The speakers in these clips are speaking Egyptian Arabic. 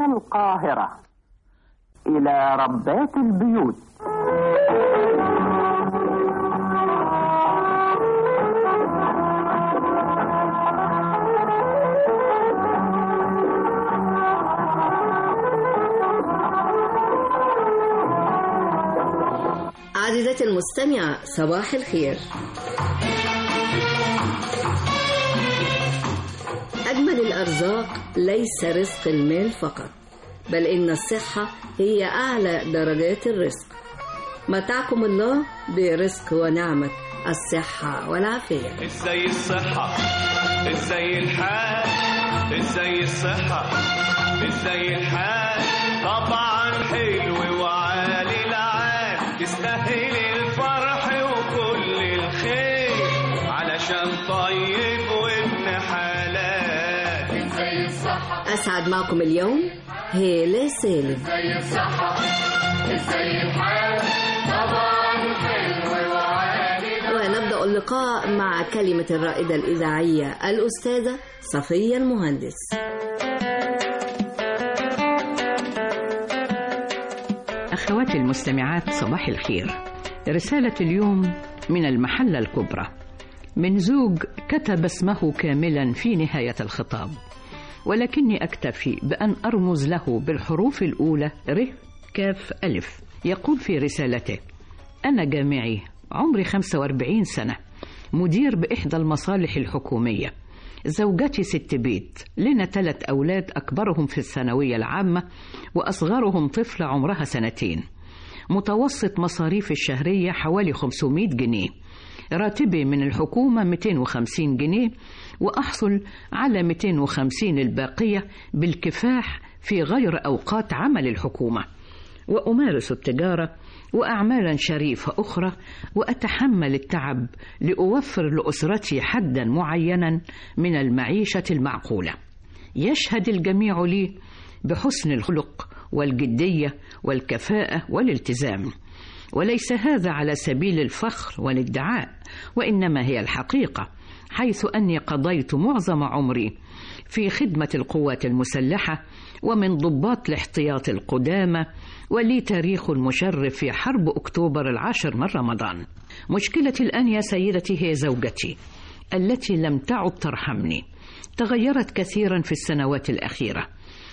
من القاهرة إلى ربات البيوت عزيزتي المستمعة صباح الخير أجمل الأرزاق ليس رزق المال فقط بل إن الصحة هي أعلى درجات الرزق متعكم الله برزق ونعمة الصحة والعافية ازاي الصحة ازاي الحال ازاي الصحة ازاي الحال طبعا حلو وعالي العال تستاهل الفرح وكل الخير علشان طيب وابن حلال ازاي الصحة أسعد معكم اليوم هالة سالم ازاي الصحة ازاي الحال طبعا حلو وعالي ونبدأ اللقاء مع كلمة الرائدة الإذاعية الأستاذة صفية المهندس أخواتي المستمعات صباح الخير رسالة اليوم من المحلة الكبرى من زوج كتب اسمه كاملا في نهاية الخطاب ولكني أكتفي بأن أرمز له بالحروف الأولى ر كاف ألف يقول في رسالته أنا جامعي عمري 45 سنة مدير بإحدى المصالح الحكومية زوجتي ست بيت لنا ثلاث أولاد أكبرهم في الثانوية العامة وأصغرهم طفلة عمرها سنتين متوسط مصاريف الشهرية حوالي 500 جنيه راتبي من الحكومة 250 جنيه وأحصل على 250 الباقية بالكفاح في غير أوقات عمل الحكومة وأمارس التجارة وأعمالا شريفة أخرى وأتحمل التعب لأوفر لأسرتي حدا معينا من المعيشة المعقولة يشهد الجميع لي بحسن الخلق والجدية والكفاءة والالتزام وليس هذا على سبيل الفخر والادعاء وإنما هي الحقيقة حيث أني قضيت معظم عمري في خدمة القوات المسلحة ومن ضباط الاحتياط القدامى ولي تاريخ مشرف في حرب أكتوبر العاشر من رمضان مشكلتي الآن يا سيدتي هي زوجتي التي لم تعد ترحمني تغيرت كثيرا في السنوات الأخيرة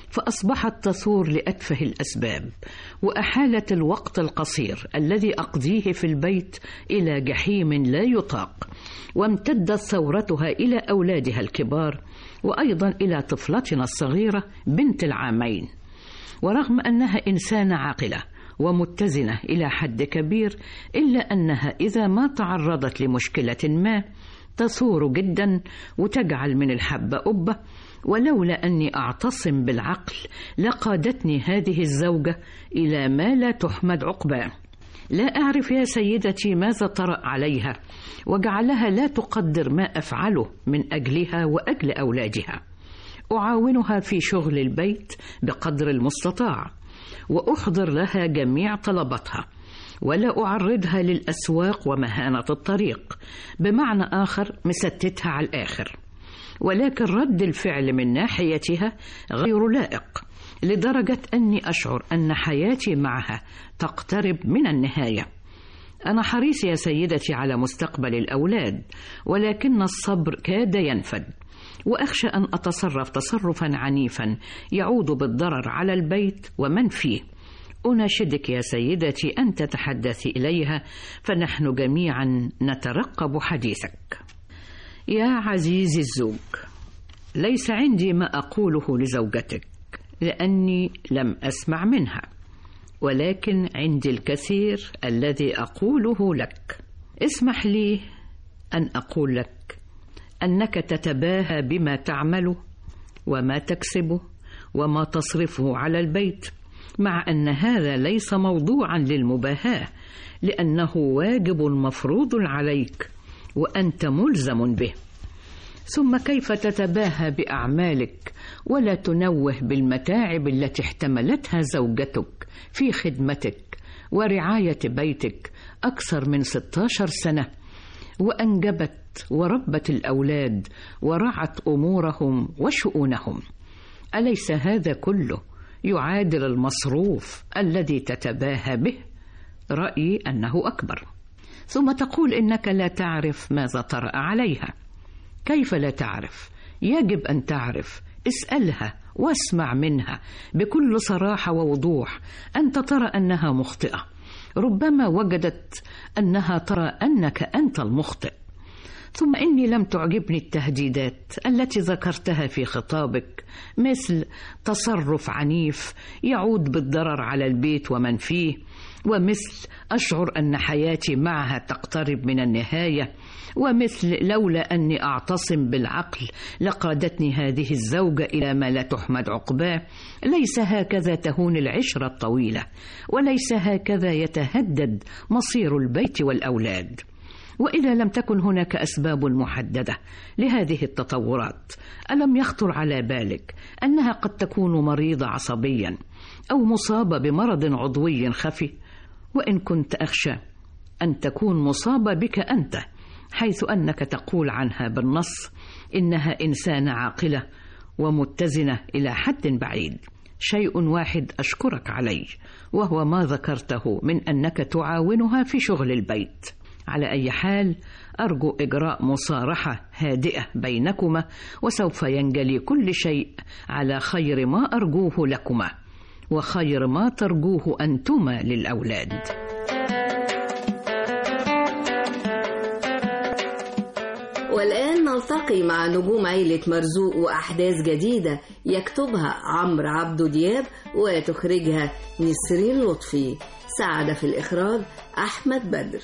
فأصبحت تثور لأتفه الأسباب وأحالت الوقت القصير الذي أقضيه في البيت إلى جحيم لا يطاق وامتدت ثورتها إلى أولادها الكبار وأيضا إلى طفلتنا الصغيرة بنت العامين ورغم أنها إنسانة عاقلة ومتزنة إلى حد كبير إلا أنها إذا ما تعرضت لمشكلة ما تثور جدا وتجعل من الحبة أبة ولولا أني أعتصم بالعقل لقادتني هذه الزوجة إلى ما لا تحمد عقباه لا أعرف يا سيدتي ماذا طرأ عليها وجعلها لا تقدر ما أفعله من أجلها وأجل أولادها أعاونها في شغل البيت بقدر المستطاع وأحضر لها جميع طلباتها ولا أعرضها للأسواق ومهانة الطريق بمعنى آخر مستتها على الآخر ولكن رد الفعل من ناحيتها غير لائق لدرجة أني أشعر أن حياتي معها تقترب من النهاية أنا حريص يا سيدتي على مستقبل الأولاد ولكن الصبر كاد ينفد وأخشى أن أتصرف تصرفا عنيفا يعود بالضرر على البيت ومن فيه أناشدك يا سيدتي أن تتحدثي إليها فنحن جميعا نترقب حديثك يا عزيزي الزوج ليس عندي ما أقوله لزوجتك لأني لم أسمع منها ولكن عندي الكثير الذي أقوله لك اسمح لي أن أقول لك أنك تتباهى بما تعمله وما تكسبه وما تصرفه على البيت مع أن هذا ليس موضوعا للمباهاة لأنه واجب مفروض عليك وأنت ملزم به ثم كيف تتباهى بأعمالك ولا تنوه بالمتاعب التي احتملتها زوجتك في خدمتك ورعاية بيتك أكثر من 16 سنة وأنجبت وربت الأولاد ورعت أمورهم وشؤونهم أليس هذا كله يعادل المصروف الذي تتباهى به رأيي أنه أكبر ثم تقول إنك لا تعرف ماذا طرأ عليها كيف لا تعرف يجب أن تعرف اسألها واسمع منها بكل صراحة ووضوح أنت ترى أنها مخطئة ربما وجدت أنها ترى أنك أنت المخطئ ثم إني لم تعجبني التهديدات التي ذكرتها في خطابك مثل تصرف عنيف يعود بالضرر على البيت ومن فيه ومثل أشعر أن حياتي معها تقترب من النهاية ومثل لولا أني أعتصم بالعقل لقادتني هذه الزوجة إلى ما لا تحمد عقباه ليس هكذا تهون العشرة الطويلة وليس هكذا يتهدد مصير البيت والأولاد واذا لم تكن هناك اسباب محدده لهذه التطورات الم يخطر على بالك انها قد تكون مريضه عصبيا او مصابه بمرض عضوي خفي وان كنت اخشى ان تكون مصابه بك انت حيث انك تقول عنها بالنص انها انسانه عاقله ومتزنه الى حد بعيد شيء واحد اشكرك عليه وهو ما ذكرته من انك تعاونها في شغل البيت على أي حال أرجو إجراء مصارحة هادئة بينكما وسوف ينجلي كل شيء على خير ما أرجوه لكما وخير ما ترجوه أنتما للأولاد والآن نلتقي مع نجوم عيلة مرزوق وأحداث جديدة يكتبها عمرو عبدو دياب وتخرجها نسرين لطفي ساعد في الإخراج أحمد بدر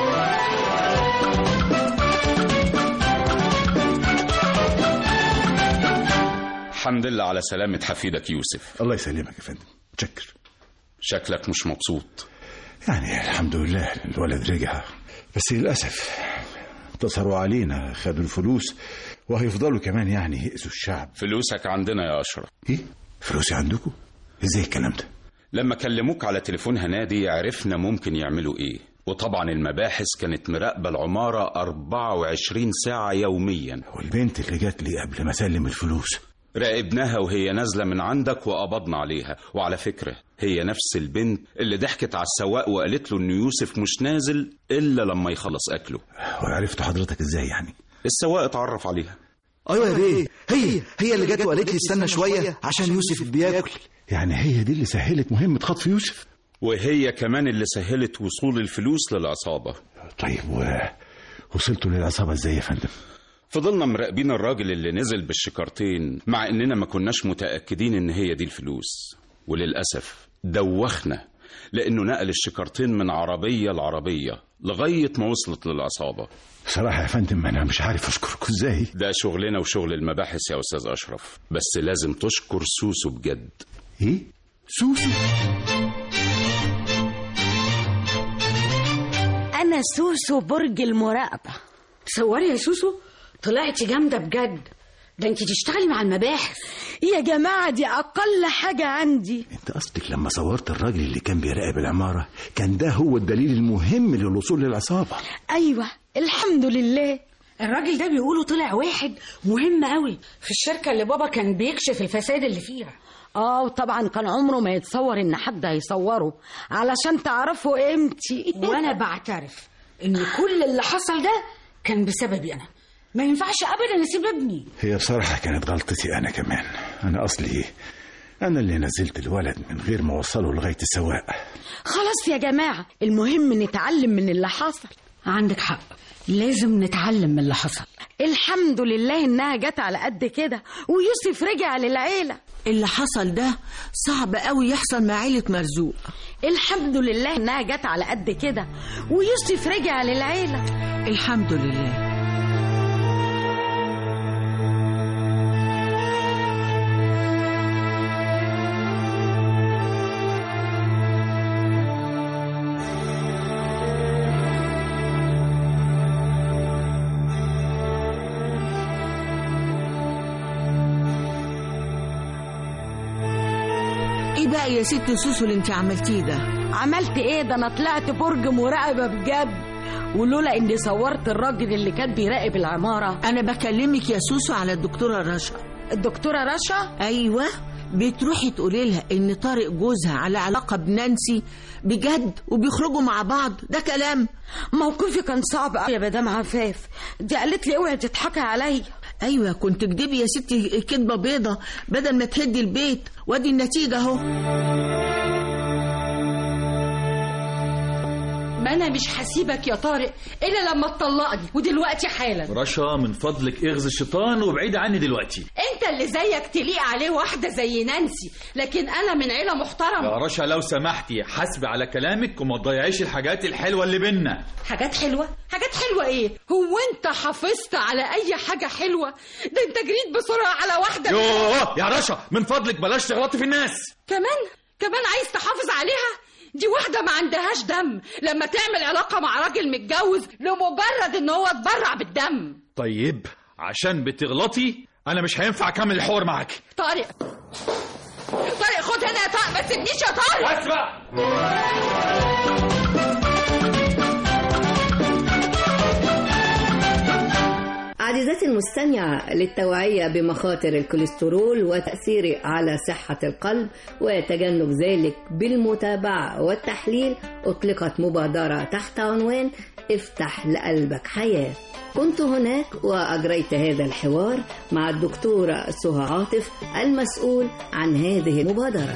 الحمد لله على سلامة حفيدك يوسف الله يسلمك يا فندم متشكر شكلك مش مبسوط يعني الحمد لله الولد رجع بس للأسف اتصلوا علينا خدوا الفلوس وهيفضلوا كمان يعني يأذوا الشعب فلوسك عندنا يا أشرف ايه فلوسي عندكم ازاي الكلام ده لما كلموك على تليفون هنادي عرفنا ممكن يعملوا ايه وطبعا المباحث كانت مراقبة العمارة 24 ساعة يوميا والبنت اللي جات لي قبل ما اسلم الفلوس راقبناها وهي نازلة من عندك وقبضنا عليها وعلى فكرة هي نفس البنت اللي ضحكت على السواق وقالت له ان يوسف مش نازل الا لما يخلص اكله وعرفت حضرتك ازاي يعني السواق اتعرف عليها ايوه يا بيه هي هي اللي جت وقالت لي استنى شويه عشان يوسف بياكل يعني هي دي اللي سهلت مهمة خطف يوسف وهي كمان اللي سهلت وصول الفلوس للعصابة طيب و... وصلتوا للعصابة ازاي يا فندم فضلنا مراقبين الراجل اللي نزل بالشكارتين مع اننا ما كناش متأكدين ان هي دي الفلوس وللأسف دوخنا لانه نقل الشكارتين من عربية لعربية لغاية ما وصلت للعصابة بصراحة يا فندم انا مش عارف اشكركم ازاي ده شغلنا وشغل المباحث يا أستاذ أشرف بس لازم تشكر سوسو بجد ايه سوسو أنا سوسو برج المراقبة تصوري يا سوسو طلعتي جامده بجد ده انت تشتغلي مع المباحث يا جماعة دي أقل حاجة عندي انت قصدك لما صورت الراجل اللي كان بيراقب العمارة كان ده هو الدليل المهم للوصول للعصابة أيوة الحمد لله الراجل ده بيقولوا طلع واحد مهم قوي في الشركه اللي بابا كان بيكشف الفساد اللي فيها اه وطبعا كان عمره ما يتصور ان حد هيصوره علشان تعرفوا قيمتي وانا بعترف ان كل اللي حصل ده كان بسببي انا ما ينفعش ابدا اسيب ابني هي بصراحة كانت غلطتي انا كمان انا اصلي انا اللي نزلت الولد من غير ما اوصله لغاية السواق خلاص يا جماعة المهم نتعلم من اللي حصل عندك حق لازم نتعلم من اللي حصل الحمد لله انها جت على قد كده ويوسف رجع للعيلة اللي حصل ده صعب قوي يحصل مع عيلة مرزوق الحمد لله انها جت على قد كده ويوسف رجع للعيلة الحمد لله ايه بقى يا ست سوسو اللي انت عملتيه ده عملت ايه ده انا طلعت برج مراقبة بجد ولولا اني صورت الراجل اللي كان بيراقب العمارة انا بكلمك يا سوسو على الدكتورة رشا الدكتورة رشا ايوه بتروحي تقولي لها ان طارق جوزها على علاقة بنانسي بجد وبيخرجوا مع بعض ده كلام موقفي كان صعب قوي يا مدام عفاف دي قالت لي اوعي تضحكي عليا ايوه كنت تكدبي يا ستي كدبة بيضة بدل ما تهدي البيت وادي النتيجة اهو ما انا مش هسيبك يا طارق الا لما تطلقني ودلوقتي حالا رشا من فضلك اغزي الشيطان وابعدي عني دلوقتي انت اللي زيك تليق عليه واحده زي نانسي لكن انا من عيله محترمه يا رشا لو سمحتي حاسبي على كلامك وما تضيعيش الحاجات الحلوه اللي بينا حاجات حلوه حاجات حلوه ايه هو انت حافظت على اي حاجه حلوه ده انت جريت بسرعه على واحده يوه يا رشا من فضلك بلاش تغلطي في الناس كمان كمان عايز تحافظ عليها دي واحدة ما عندهاش دم لما تعمل علاقة مع راجل متجوز لمجرد ان هو اتبرع بالدم طيب عشان بتغلطي انا مش هينفع اكمل الحوار معاكي طارق طارق خد هنا يا طارق ما تسيبنيش يا طارق بس بقى عزيزتي المستمعة للتوعية بمخاطر الكوليسترول وتأثيره على صحة القلب وتجنب ذلك بالمتابعة والتحليل أطلقت مبادرة تحت عنوان افتح لقلبك حياة كنت هناك وأجريت هذا الحوار مع الدكتورة سهى عاطف المسؤول عن هذه المبادرة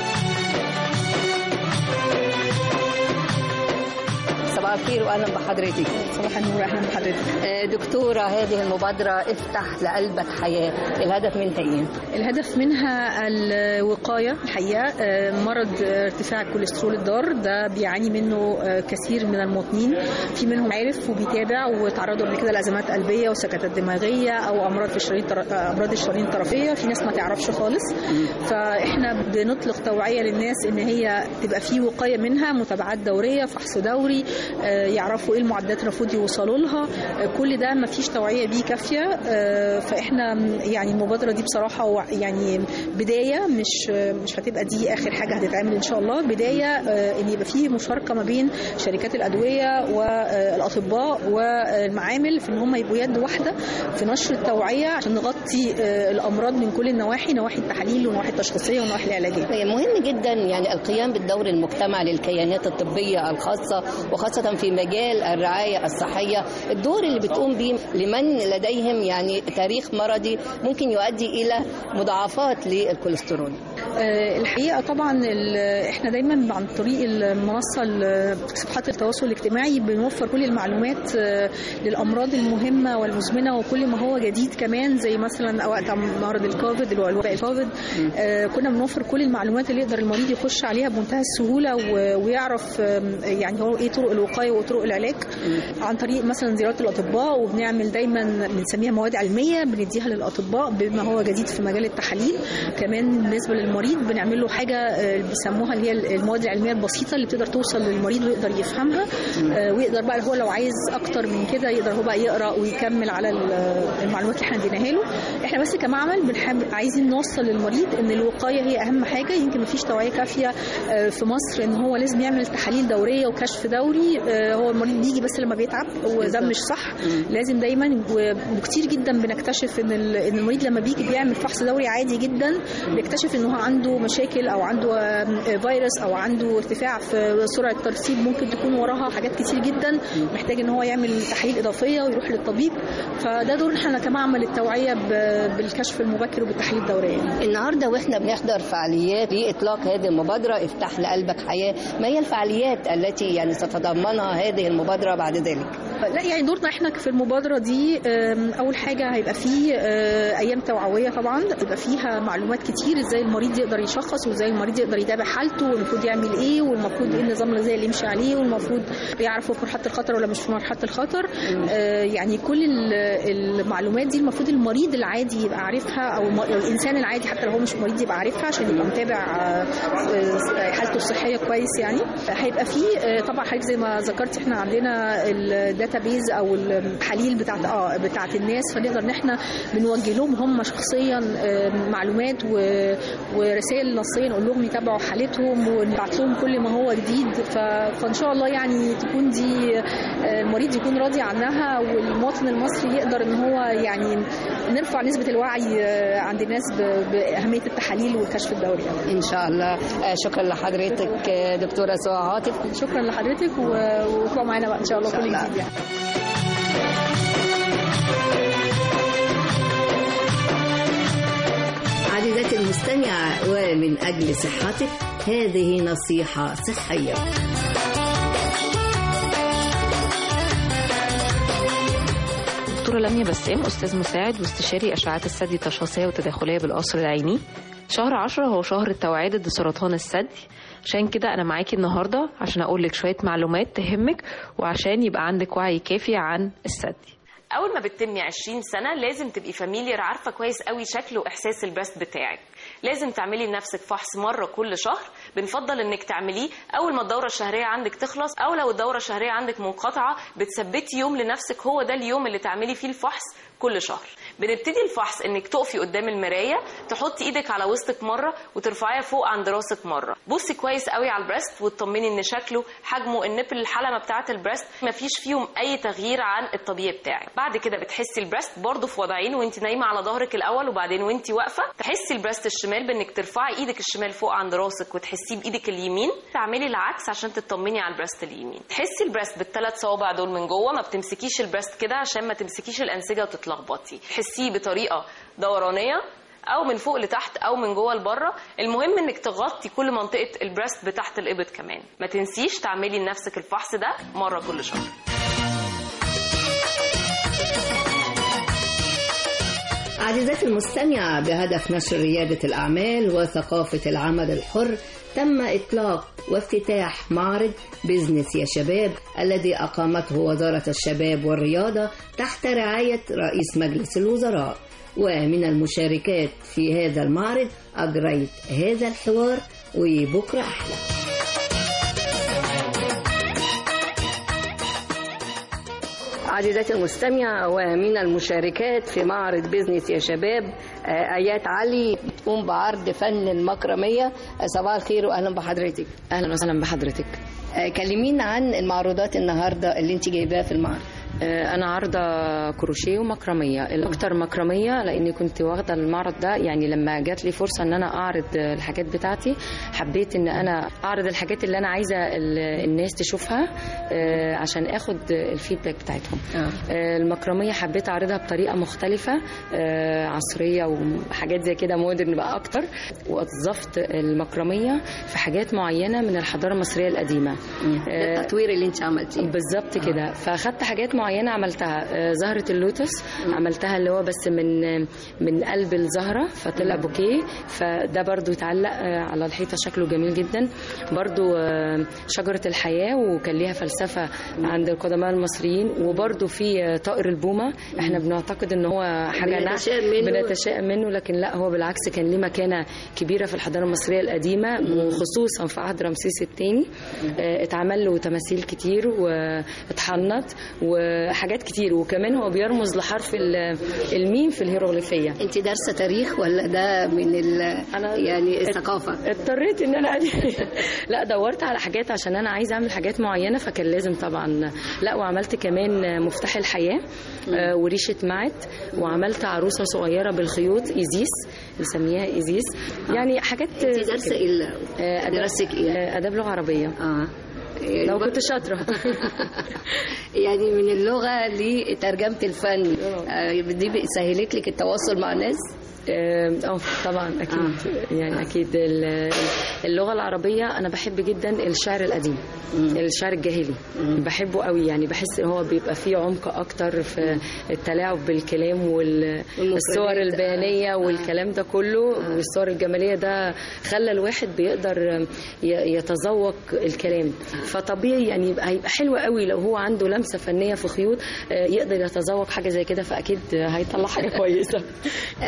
صباح الخير واهلا بحضرتك صباح النور اهلا بحضرتك آه، دكتورة هذه المبادرة افتح لقلبك حياة الهدف منها ايه؟ الهدف منها الوقايه الحقيقه آه، مرض آه، ارتفاع الكوليسترول الضار ده بيعاني منه آه، كثير من المواطنين في منهم عارف وبيتابع وتعرضوا قبل كده لازمات قلبيه وسكتات دماغيه او امراض في الشرايين الطر- آه، امراض الشرايين الطرفيه في ناس ما تعرفش خالص فاحنا بنطلق توعيه للناس ان هي تبقى في وقايه منها متابعات دوريه فحص دوري آه، يعرفوا ايه المعدات المفروض يوصلوا لها آه، كل ده ما فيش توعيه بيه كافيه آه، فاحنا يعني المبادره دي بصراحه هو يعني بدايه مش مش هتبقى دي اخر حاجه هتتعمل ان شاء الله بدايه آه، ان يبقى فيه مشاركه ما بين شركات الادويه والاطباء والمعامل في ان هم يبقوا يد واحده في نشر التوعيه عشان نغطي آه، الامراض من كل النواحي نواحي التحاليل ونواحي التشخيصيه ونواحي العلاجيه مهم جدا يعني القيام بالدور المجتمع للكيانات الطبية الخاصة وخاصة في مجال الرعاية الصحية الدور اللي بتقوم به لمن لديهم يعني تاريخ مرضي ممكن يؤدي إلى مضاعفات للكوليسترول آه، الحقيقه طبعا ال- احنا دايما عن طريق المنصه ال- صفحات التواصل الاجتماعي بنوفر كل المعلومات آه، للامراض المهمه والمزمنه وكل ما هو جديد كمان زي مثلا وقت مرض الكوفيد اللي هو الوباء الكوفيد آه، كنا بنوفر كل المعلومات اللي يقدر المريض يخش عليها بمنتهى السهوله و- ويعرف آم، يعني هو ايه طرق الوقايه وطرق العلاج عن طريق مثلا زيارات الاطباء وبنعمل دايما بنسميها مواد علميه بنديها للاطباء بما هو جديد في مجال التحاليل كمان بالنسبه للمريض بنعمل له حاجه آه، بيسموها اللي هي المواد العلميه البسيطه اللي بتقدر توصل للمريض ويقدر يفهمها آه، ويقدر بقى هو لو عايز اكتر من كده يقدر هو بقى يقرا ويكمل على ال- المعلومات اللي احنا اديناها له احنا بس كمعمل بنحب عايزين نوصل للمريض ان الوقايه هي اهم حاجه يمكن مفيش توعيه كافيه آه، في مصر ان هو لازم يعمل تحاليل دوريه وكشف دوري آه، هو المريض بيجي بس لما بيتعب وده مش صح لازم دايما و- وكتير جدا بنكتشف ان ال- ان المريض لما بيجي بيعمل فحص دوري عادي جدا بيكتشف ان هو عنده مشاكل او عنده آم، فيروس او عنده ارتفاع في سرعه الترسيب ممكن تكون وراها حاجات كتير جدا محتاج ان هو يعمل تحاليل اضافيه ويروح للطبيب فده دور احنا كمعمل التوعيه ب- بالكشف المبكر وبالتحاليل الدوريه النهارده واحنا بنحضر فعاليات لاطلاق هذه المبادره افتح لقلبك حياه ما هي الفعاليات التي يعني ستتضمنها هذه المبادره بعد ذلك لا يعني دورنا احنا في المبادره دي آم، اول حاجه هيبقى فيه آه، ايام توعويه طبعا يبقى فيها معلومات كتير ازاي المريض يقدر يشخص وازاي المريض يقدر يتابع حالته والمفروض يعمل ايه والمفروض ايه النظام الغذائي اللي يمشي عليه والمفروض يعرف هو في مرحله الخطر ولا مش في مرحله الخطر آه، يعني كل ال- المعلومات دي المفروض المريض العادي يبقى عارفها او الم- الانسان العادي حتى لو هو مش مريض يبقى عارفها عشان يبقى متابع آه، آه، حالته الصحيه كويس يعني هيبقى فيه آه، طبعا حضرتك زي ما ذكرت احنا عندنا الداتابيز او التحاليل بتاعت اه بتاعت الناس فنقدر ان احنا بنوجه لهم هم شخصيا آه، معلومات و- ورسائل نصيه نقول لهم يتابعوا حالتهم ونبعت لهم كل ما هو جديد ف- فان شاء الله يعني تكون دي آه، المريض يكون راضي عنها والمواطن المصري يقدر ان هو يعني نرفع نسبه الوعي آه، عند الناس ب- باهميه التحاليل والكشف الدوري يعني. ان شاء الله آه، شكرا لحضرتك آه، دكتوره سهى عاطف شكرا لحضرتك و- واسبوع معانا بقى ان شاء الله كل جديد يعني. عزيزتي المستمعة ومن أجل صحتك هذه نصيحة صحية دكتورة لميا بسام أستاذ مساعد واستشاري أشعات الثدي التشخيصية والتداخلية بالقصر العيني شهر عشرة هو شهر التوعية ضد سرطان الثدي عشان كده أنا معاكي النهاردة عشان أقول لك شوية معلومات تهمك وعشان يبقى عندك وعي كافي عن الثدي اول ما بتتمي 20 سنه لازم تبقي فاميليار عارفه كويس قوي شكل واحساس البريست بتاعك لازم تعملي لنفسك فحص مره كل شهر بنفضل انك تعمليه اول ما الدوره الشهريه عندك تخلص او لو الدوره الشهريه عندك منقطعه بتثبتي يوم لنفسك هو ده اليوم اللي تعملي فيه الفحص كل شهر بنبتدي الفحص انك تقفي قدام المرايه تحطي ايدك على وسطك مره وترفعيها فوق عند راسك مره بصي كويس قوي على البريست وتطمني ان شكله حجمه النبل الحلمه بتاعه البريست مفيش فيهم اي تغيير عن الطبيعي بتاعك بعد كده بتحسي البريست برضه في وضعين وانت نايمه على ظهرك الاول وبعدين وانت واقفه تحسي البريست الشمال بانك ترفعي ايدك الشمال فوق عند راسك وتحسيه بايدك اليمين تعملي العكس عشان تطمني على البريست اليمين تحسي البريست بالثلاث صوابع دول من جوه ما بتمسكيش البريست كده عشان ما تمسكيش الانسجه وتتلخبطي تحسيه بطريقه دورانيه او من فوق لتحت او من جوه لبره المهم انك تغطي كل منطقه البريست بتاعت الابط كمان ما تنسيش تعملي لنفسك الفحص ده مره كل شهر عزيزتي المستمعة بهدف نشر ريادة الأعمال وثقافة العمل الحر تم إطلاق وافتتاح معرض بزنس يا شباب الذي أقامته وزارة الشباب والرياضة تحت رعاية رئيس مجلس الوزراء ومن المشاركات في هذا المعرض أجريت هذا الحوار وبكرة أحلى عزيزتي المستمعة ومن المشاركات في معرض بيزنس يا شباب آه، آيات علي تقوم بعرض فن المكرمية آه، صباح الخير وأهلا بحضرتك اهلا وسهلا بحضرتك آه، كلمينا عن المعروضات النهاردة اللي انت جايباها في المعرض آه، انا عارضه كروشيه ومكرميه الاكتر مكرميه لاني كنت واخده المعرض ده يعني لما جات لي فرصه ان انا اعرض آه، الحاجات بتاعتي حبيت ان انا اعرض الحاجات اللي انا عايزه ال- الناس تشوفها آه، عشان اخد الفيدباك بتاعتهم آه، المكرميه حبيت اعرضها بطريقه مختلفه آه، عصريه وحاجات زي كده مودرن بقى اكتر ووظفت المكرميه في حاجات معينه من الحضاره المصريه القديمه ده التطوير اللي انت عملتيه بالظبط كده فاخدت حاجات معينه عملتها آه، زهره اللوتس عملتها اللي هو بس من من قلب الزهره فطلع بوكيه فده برضو اتعلق آه، على الحيطه شكله جميل جدا برضو آه، شجره الحياه وكان ليها فلسفه عند القدماء المصريين وبرضو في آه، طائر البومه احنا بنعتقد ان هو حاجه نع- بنتشائم منه. بنتشائم منه لكن لا هو بالعكس كان ليه مكانه كبيره في الحضاره المصريه القديمه وخصوصا في عهد رمسيس الثاني اتعمل له تماثيل كتير واتحنط وحاجات كتير وكمان هو بيرمز لحرف ال- الميم في الهيروغليفيه انت دارسه تاريخ ولا ده من ال يعني الثقافه اضطريت ان انا لا دورت على حاجات عشان انا عايزه اعمل حاجات معينه فكان لازم طبعا لا وعملت كمان مفتاح الحياه آه، وريشه معت وعملت عروسه صغيره بالخيوط ايزيس بنسميها ايزيس يعني حاجات انت دارسه ايه آه، أداب- دراستك ايه؟ آه، اداب لغه عربيه اه لو كنت شاطره يعني من اللغه لترجمه الفن آه، دي سهلت لك التواصل مع الناس اه آه، طبعا اكيد آه. يعني اكيد ال- اللغه العربيه انا بحب جدا الشعر القديم الشعر الجاهلي بحبه قوي يعني بحس ان هو بيبقى فيه عمق اكتر في التلاعب بالكلام والصور البيانيه والكلام ده كله والصور الجماليه ده خلى الواحد بيقدر ي- يتذوق الكلام فطبيعي يعني يبقى هيبقى حلو قوي لو هو عنده لمسه فنيه في خيوط آه، يقدر يتذوق حاجه زي كده فاكيد هيطلع حاجه كويسه آه،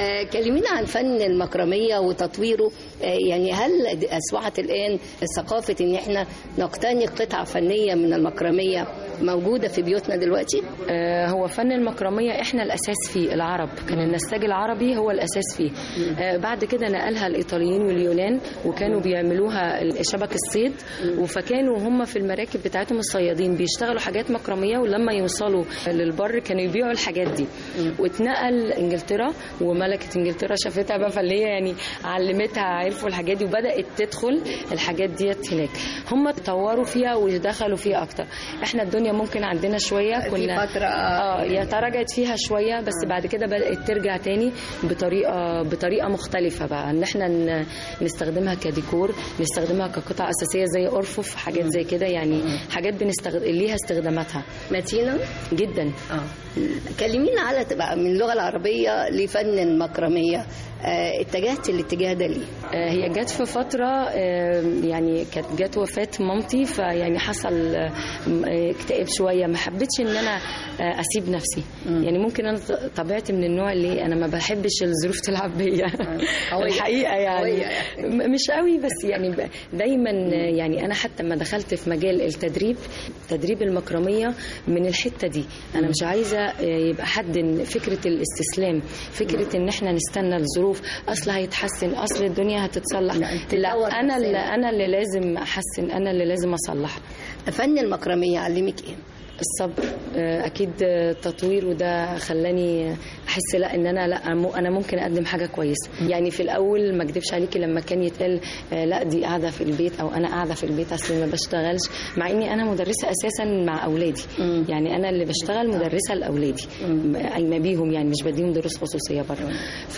كلمينا عن فن المكرمية وتطويره آه، يعني هل أصبحت الآن ثقافة إن إحنا نقتني قطعة فنية من المكرمية موجودة في بيوتنا دلوقتي؟ آه، هو فن المكرمية احنا الأساس فيه العرب كان النساج العربي هو الأساس فيه آه، بعد كده نقلها الإيطاليين واليونان وكانوا بيعملوها ال- شبك الصيد فكانوا هم في المراكب بتاعتهم الصيادين بيشتغلوا حاجات مكرمية ولما يوصلوا للبر كانوا يبيعوا الحاجات دي واتنقل انجلترا وملكة انجلترا شافتها بقى فاللي هي يعني علمتها عرفوا الحاجات دي وبدأت تدخل الحاجات ديت هناك هم طوروا فيها ودخلوا فيها اكتر احنا الدنيا ممكن عندنا شوية كنا فترة، اه يا تراجعت فيها شوية بس بعد كده بدأت ترجع تاني بطريقة بطريقة مختلفة بقى ان احنا ن- نستخدمها كديكور نستخدمها كقطع أساسية زي أرفف حاجات زي كده يعني حاجات بنستخدم ليها استخداماتها متينة جدا اه كلمينا على تبقى من اللغة العربية لفن المكرمية آه، اتجهت الاتجاه ده ليه؟ آه، هي جت في فترة آه، يعني كانت جت وفاة مامتي فيعني حصل آه، م- آه، اكتئاب شوية ما حبيتش ان انا آه، اسيب نفسي يعني ممكن انا ط- طبيعتي من النوع اللي انا ما بحبش الظروف تلعب بيا قوية. الحقيقة يعني قوية. م- مش قوي بس يعني ب- دايما آه، يعني انا حتى ما دخلت في مجال التدريب تدريب المكرمية من الحتة دي انا مش عايزة آه، يبقى حد إن فكرة الاستسلام فكرة ان احنا نستنى الظروف اصل هيتحسن اصل الدنيا هتتصلح لا انا اللي انا اللي لازم احسن انا اللي لازم اصلح فن المكرمية علمك ايه الصبر آه، اكيد آه، التطوير وده خلاني احس لا ان انا لا مو- انا ممكن اقدم حاجه كويسه يعني في الاول ما اكدبش عليكي لما كان يتقال آه، لا دي قاعده في البيت او انا قاعده في البيت اصل ما بشتغلش مع اني انا مدرسه اساسا مع اولادي يعني انا اللي بشتغل مدرسه لاولادي قايمه بيهم يعني مش بديهم دروس خصوصيه بره ف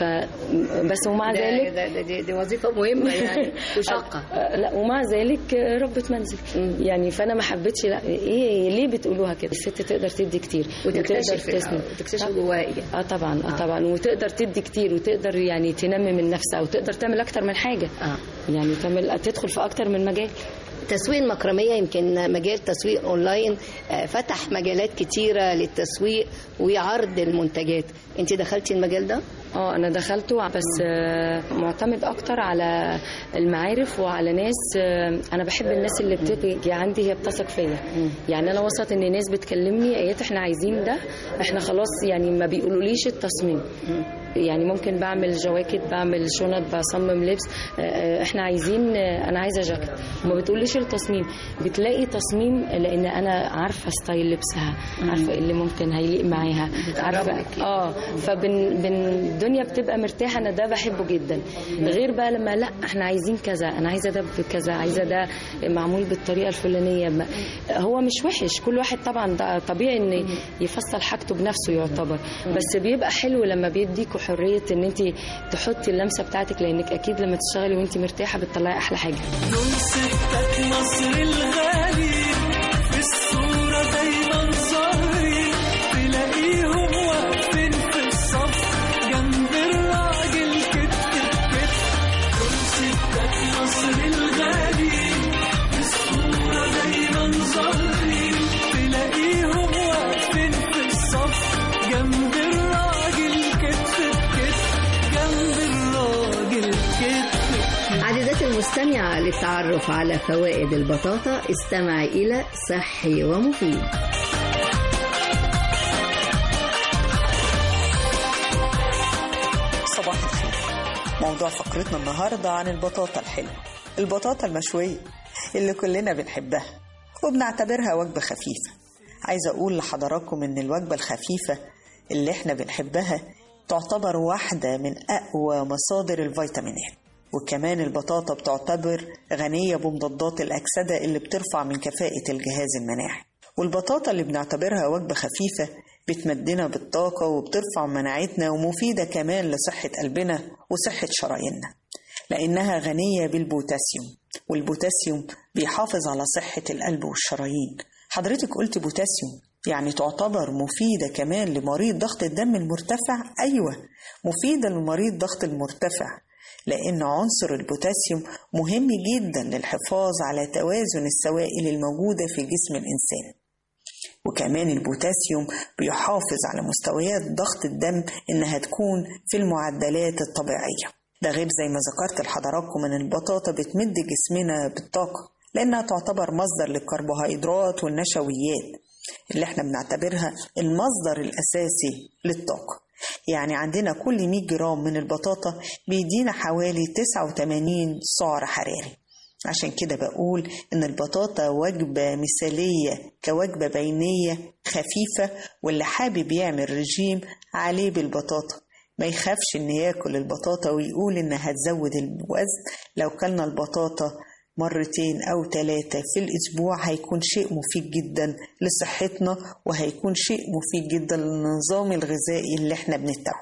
بس ومع ده- ذلك ده- ده- دي, دي وظيفة مهمة يعني وشاقة آه، لا ومع ذلك آه، ربة منزل يعني فانا ما حبيتش لا ايه ليه بتقولوها كده الست تقدر تدي كتير وتكتشف وتقدر تسند وتكتشف جواها ايه اه طبعا اه طبعا وتقدر تدي كتير وتقدر يعني تنمي من نفسها وتقدر تعمل اكتر من حاجه اه يعني تعمل تدخل في اكتر من مجال تسويق المكرمية يمكن مجال تسويق اونلاين آه، فتح مجالات كتيرة للتسويق وعرض المنتجات انت دخلتي المجال ده اه انا دخلته بس آه، معتمد اكتر على المعارف وعلى ناس آه، انا بحب الناس اللي بتيجي عندي هي بتثق فيا يعني انا وسط ان ناس بتكلمني ايات احنا عايزين ده احنا خلاص يعني ما بيقولوليش التصميم يعني ممكن بعمل جواكت بعمل شنط بصمم لبس آه، آه، احنا عايزين آه، انا عايزه جاكيت ما بتقوليش التصميم بتلاقي تصميم لان انا عارفه ستايل لبسها عارفه إيه اللي ممكن هيليق معاها عارفه اه فبن بن الدنيا بتبقى مرتاحه انا ده بحبه جدا غير بقى لما لا احنا عايزين كذا انا عايزه ده بكذا عايزه ده معمول بالطريقه الفلانيه ما- هو مش وحش كل واحد طبعا ده طبيعي ان يفصل حاجته بنفسه يعتبر بس بيبقى حلو لما بيديكوا حريه ان انت تحطي اللمسه بتاعتك لانك اكيد لما تشتغلي وانت مرتاحه بتطلعي احلى حاجه دول ستات مصر الغالي في الصورة دايما ظاهرين تلاقيهم واقفين في الصف جنب الراجل كتف بكتف دول ستات مصر الغالي في الصورة دايما ظاهرين تلاقيهم واقفين في الصف جنب الراجل كتف بكتف جنب الراجل كتف عزيزتي المستمعة للتعرف على فوائد البطاطا استمعي إلى صحي ومفيد صباح الخير موضوع فقرتنا النهاردة عن البطاطا الحلوة البطاطا المشوية اللي كلنا بنحبها وبنعتبرها وجبة خفيفة عايزة أقول لحضراتكم إن الوجبة الخفيفة اللي إحنا بنحبها تعتبر واحدة من أقوى مصادر الفيتامينات وكمان البطاطا بتعتبر غنية بمضادات الأكسدة اللي بترفع من كفاءة الجهاز المناعي والبطاطا اللي بنعتبرها وجبة خفيفة بتمدنا بالطاقة وبترفع مناعتنا ومفيدة كمان لصحة قلبنا وصحة شراييننا لأنها غنية بالبوتاسيوم والبوتاسيوم بيحافظ على صحة القلب والشرايين حضرتك قلت بوتاسيوم يعني تعتبر مفيدة كمان لمريض ضغط الدم المرتفع أيوة مفيدة لمريض ضغط المرتفع لأن عنصر البوتاسيوم مهم جدا للحفاظ على توازن السوائل الموجودة في جسم الإنسان وكمان البوتاسيوم بيحافظ على مستويات ضغط الدم إنها تكون في المعدلات الطبيعية ده غير زي ما ذكرت لحضراتكم إن البطاطا بتمد جسمنا بالطاقة لأنها تعتبر مصدر للكربوهيدرات والنشويات اللي احنا بنعتبرها المصدر الأساسي للطاقة يعني عندنا كل 100 جرام من البطاطا بيدينا حوالي 89 سعر حراري عشان كده بقول إن البطاطا وجبة مثالية كوجبة بينية خفيفة واللي حابب يعمل رجيم عليه بالبطاطا ما يخافش إن ياكل البطاطا ويقول إنها هتزود الوزن لو كلنا البطاطا مرتين أو ثلاثة في الأسبوع هيكون شيء مفيد جدا لصحتنا وهيكون شيء مفيد جدا للنظام الغذائي اللي احنا بنتبعه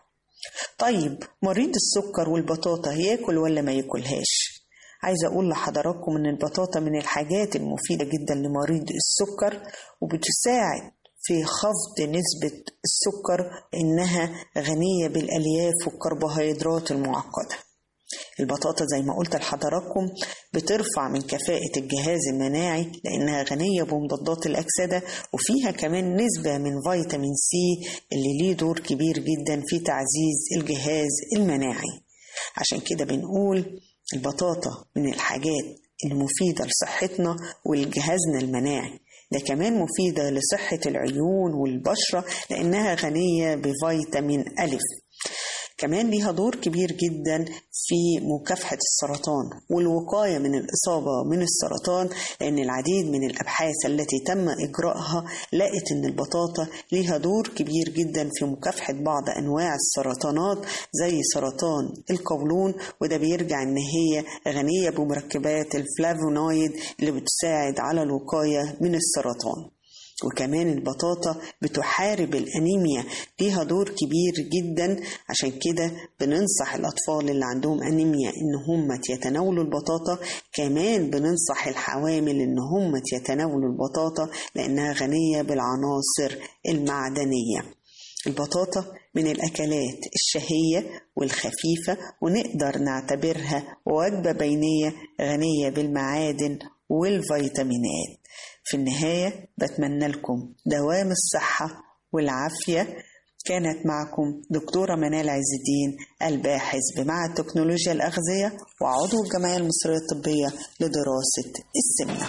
طيب مريض السكر والبطاطا ياكل ولا ما ياكلهاش عايزة أقول لحضراتكم إن البطاطا من الحاجات المفيدة جدا لمريض السكر وبتساعد في خفض نسبة السكر إنها غنية بالألياف والكربوهيدرات المعقدة البطاطا زي ما قلت لحضراتكم بترفع من كفاءة الجهاز المناعي لأنها غنية بمضادات الأكسدة وفيها كمان نسبة من فيتامين سي اللي ليه دور كبير جدا في تعزيز الجهاز المناعي عشان كده بنقول البطاطا من الحاجات المفيدة لصحتنا ولجهازنا المناعي ده كمان مفيدة لصحة العيون والبشرة لأنها غنية بفيتامين ألف كمان ليها دور كبير جدا في مكافحة السرطان والوقاية من الإصابة من السرطان لأن العديد من الأبحاث التي تم إجراءها لقت أن البطاطا ليها دور كبير جدا في مكافحة بعض أنواع السرطانات زي سرطان القولون وده بيرجع أن هي غنية بمركبات الفلافونويد اللي بتساعد على الوقاية من السرطان وكمان البطاطا بتحارب الأنيميا ليها دور كبير جدا عشان كده بننصح الأطفال اللي عندهم أنيميا إن هم يتناولوا البطاطا كمان بننصح الحوامل إن هم يتناولوا البطاطا لأنها غنية بالعناصر المعدنية البطاطا من الأكلات الشهية والخفيفة ونقدر نعتبرها وجبة بينية غنية بالمعادن والفيتامينات في النهاية بتمنى لكم دوام الصحة والعافية كانت معكم دكتورة منال عز الدين الباحث بمعهد تكنولوجيا الأغذية وعضو الجمعية المصرية الطبية لدراسة السمنة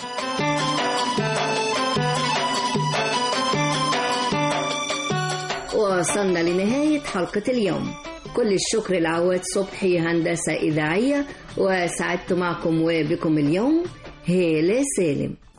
وصلنا لنهاية حلقة اليوم كل الشكر لعواد صبحي هندسة إذاعية وسعدت معكم وبكم اليوم هالة سالم